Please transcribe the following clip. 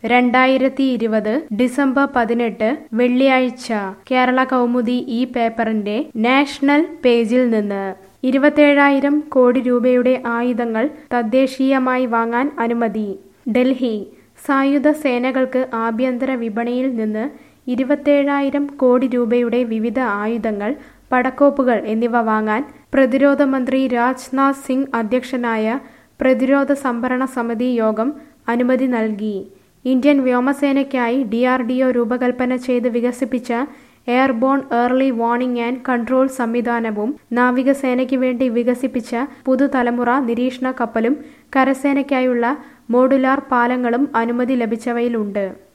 രണ്ടായിരത്തി ഇരുപത് ഡിസംബർ പതിനെട്ട് വെള്ളിയാഴ്ച കേരള കൗമുദി ഈ പേപ്പറിന്റെ നാഷണൽ പേജിൽ നിന്ന് ഇരുപത്തേഴായിരം കോടി രൂപയുടെ ആയുധങ്ങൾ തദ്ദേശീയമായി വാങ്ങാൻ അനുമതി ഡൽഹി സായുധ സേനകൾക്ക് ആഭ്യന്തര വിപണിയിൽ നിന്ന് ഇരുപത്തേഴായിരം കോടി രൂപയുടെ വിവിധ ആയുധങ്ങൾ പടക്കോപ്പുകൾ എന്നിവ വാങ്ങാൻ പ്രതിരോധ മന്ത്രി രാജ്നാഥ് സിംഗ് അധ്യക്ഷനായ പ്രതിരോധ സംഭരണ സമിതി യോഗം അനുമതി നൽകി ഇന്ത്യൻ വ്യോമസേനയ്ക്കായി ഡിആർഡിഒ രൂപകൽപ്പന ചെയ്ത് വികസിപ്പിച്ച airborne early warning and control സംവിധാനവും നാവികസേനയ്ക്ക് വേണ്ടി വികസിപ്പിച്ച പുതുതലമുറ നിരീക്ഷണ കപ്പലും കരസേനയ്ക്കായുള്ള മോഡുലാർ പാലങ്ങളും അനുമതി ലഭിച്ചവയിലുണ്ട്